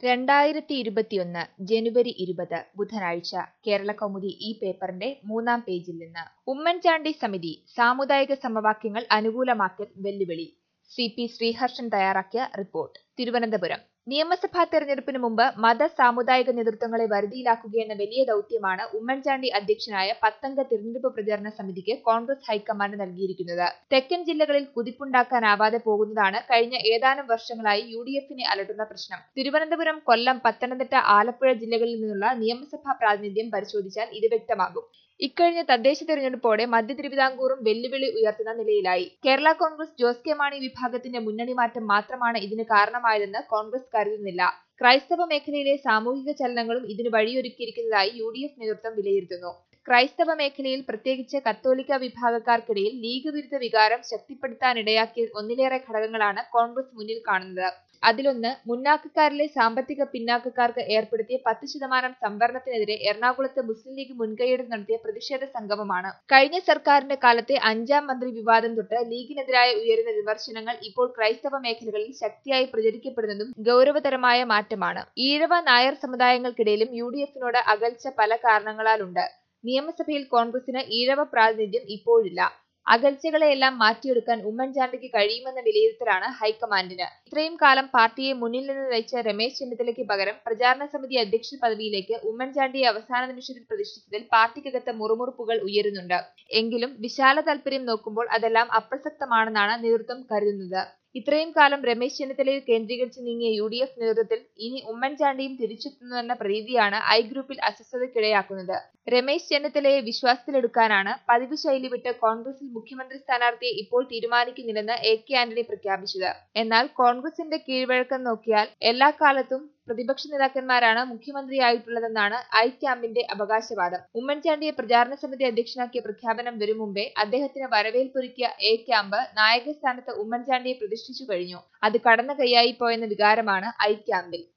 രണ്ടായിരത്തി ഇരുപത്തിയൊന്ന് ജനുവരി ഇരുപത് ബുധനാഴ്ച കേരള കൗമുദി ഈ പേപ്പറിന്റെ മൂന്നാം പേജിൽ നിന്ന് ഉമ്മൻചാണ്ടി സമിതി സാമുദായിക സമവാക്യങ്ങൾ അനുകൂലമാക്കൽ വെല്ലുവിളി സി പി ശ്രീഹർഷൻ തയ്യാറാക്കിയ റിപ്പോർട്ട് തിരുവനന്തപുരം നിയമസഭാ തെരഞ്ഞെടുപ്പിന് മുമ്പ് മത സാമുദായിക നേതൃത്വങ്ങളെ വരുതിയിലാക്കുകയെന്ന വലിയ ദൌത്യമാണ് ഉമ്മൻചാണ്ടി അധ്യക്ഷനായ പത്തംഗ തിരഞ്ഞെടുപ്പ് പ്രചാരണ സമിതിക്ക് കോൺഗ്രസ് ഹൈക്കമാൻഡ് നൽകിയിരിക്കുന്നത് തെക്കൻ ജില്ലകളിൽ കുതിപ്പുണ്ടാക്കാനാവാതെ പോകുന്നതാണ് കഴിഞ്ഞ ഏതാനും വർഷങ്ങളായി യു ഡി എഫിനെ അലട്ടുന്ന പ്രശ്നം തിരുവനന്തപുരം കൊല്ലം പത്തനംതിട്ട ആലപ്പുഴ ജില്ലകളിൽ നിന്നുള്ള നിയമസഭാ പ്രാതിനിധ്യം പരിശോധിച്ചാൽ ഇത് വ്യക്തമാകും ഇക്കഴിഞ്ഞ തദ്ദേശ തെരഞ്ഞെടുപ്പോടെ മധ്യ തിരുവിതാംകൂറും വെല്ലുവിളി ഉയർത്തുന്ന നിലയിലായി കേരള കോൺഗ്രസ് ജോസ് കെ മാണി വിഭാഗത്തിന്റെ മുന്നണി മാറ്റം മാത്രമാണ് ഇതിന് കാരണമായതെന്ന് കോൺഗ്രസ് കരുതുന്നില്ല ക്രൈസ്തവ മേഖലയിലെ സാമൂഹിക ചലനങ്ങളും ഇതിന് വഴിയൊരുക്കിയിരിക്കുന്നതായി യു ഡി എഫ് നേതൃത്വം വിലയിരുത്തുന്നു ക്രൈസ്തവ മേഖലയിൽ പ്രത്യേകിച്ച് കത്തോലിക്ക വിഭാഗക്കാർക്കിടയിൽ ലീഗ് വിരുദ്ധ വികാരം ശക്തിപ്പെടുത്താനിടയാക്കിയ ഒന്നിലേറെ ഘടകങ്ങളാണ് കോൺഗ്രസ് മുന്നിൽ കാണുന്നത് അതിലൊന്ന് മുന്നാക്കക്കാരിലെ സാമ്പത്തിക പിന്നാക്കക്കാർക്ക് ഏർപ്പെടുത്തിയ പത്ത് ശതമാനം സംവരണത്തിനെതിരെ എറണാകുളത്ത് മുസ്ലിം ലീഗ് മുൻകൈയെടുത്ത് നടത്തിയ പ്രതിഷേധ സംഗമമാണ് കഴിഞ്ഞ സർക്കാരിന്റെ കാലത്തെ അഞ്ചാം മന്ത്രി വിവാദം തൊട്ട് ലീഗിനെതിരായ ഉയരുന്ന വിമർശനങ്ങൾ ഇപ്പോൾ ക്രൈസ്തവ മേഖലകളിൽ ശക്തിയായി പ്രചരിക്കപ്പെടുന്നതും ഗൗരവതരമായ മാറ്റമാണ് ഈഴവ നായർ സമുദായങ്ങൾക്കിടയിലും യു ഡി എഫിനോട് അകൽച്ച പല കാരണങ്ങളാലുണ്ട് നിയമസഭയിൽ കോൺഗ്രസിന് ഈഴവ പ്രാതിനിധ്യം ഇപ്പോഴില്ല അകൽച്ചകളെയെല്ലാം മാറ്റിയെടുക്കാൻ ഉമ്മൻചാണ്ടിക്ക് കഴിയുമെന്ന വിലയിരുത്തലാണ് ഹൈക്കമാൻഡിന് ഇത്രയും കാലം പാർട്ടിയെ മുന്നിൽ നിന്ന് നയിച്ച രമേശ് ചെന്നിത്തലയ്ക്ക് പകരം പ്രചാരണ സമിതി അധ്യക്ഷ പദവിയിലേക്ക് ഉമ്മൻചാണ്ടിയെ അവസാന നിമിഷത്തിൽ പ്രതിഷ്ഠിച്ചതിൽ പാർട്ടിക്കകത്ത് മുറുമുറുപ്പുകൾ ഉയരുന്നുണ്ട് എങ്കിലും വിശാല താൽപര്യം നോക്കുമ്പോൾ അതെല്ലാം അപ്രസക്തമാണെന്നാണ് നേതൃത്വം കരുതുന്നത് ഇത്രയും കാലം രമേശ് ചെന്നിത്തലയിൽ കേന്ദ്രീകരിച്ച് നീങ്ങിയ യു ഡി എഫ് നേതൃത്വത്തിൽ ഇനി ഉമ്മൻചാണ്ടിയും തിരിച്ചെത്തുന്നുവെന്ന പ്രതീതിയാണ് ഐ ഗ്രൂപ്പിൽ അസ്വസ്ഥതയ്ക്കിടയാക്കുന്നത് രമേശ് ചെന്നിത്തലയെ വിശ്വാസത്തിലെടുക്കാനാണ് പതിവ് ശൈലി വിട്ട് കോൺഗ്രസിൽ മുഖ്യമന്ത്രി സ്ഥാനാർത്ഥിയെ ഇപ്പോൾ തീരുമാനിക്കുന്നില്ലെന്ന് എ കെ ആന്റണി പ്രഖ്യാപിച്ചത് എന്നാൽ കോൺഗ്രസിന്റെ കീഴ്വഴക്കം നോക്കിയാൽ എല്ലാ കാലത്തും പ്രതിപക്ഷ നേതാക്കന്മാരാണ് മുഖ്യമന്ത്രിയായിട്ടുള്ളതെന്നാണ് ഐ ക്യാമ്പിന്റെ അവകാശവാദം ഉമ്മൻചാണ്ടിയെ പ്രചാരണ സമിതി അധ്യക്ഷനാക്കിയ പ്രഖ്യാപനം വരും മുമ്പേ അദ്ദേഹത്തിന് വരവേൽപ്പൊരുക്കിയ എ ക്യാമ്പ് നായകസ്ഥാനത്ത് ഉമ്മൻചാണ്ടിയെ പ്രതിഷ്ഠിച്ചു കഴിഞ്ഞു അത് കടന്ന കൈയായി പോയെന്ന വികാരമാണ് ഐ ക്യാമ്പിൽ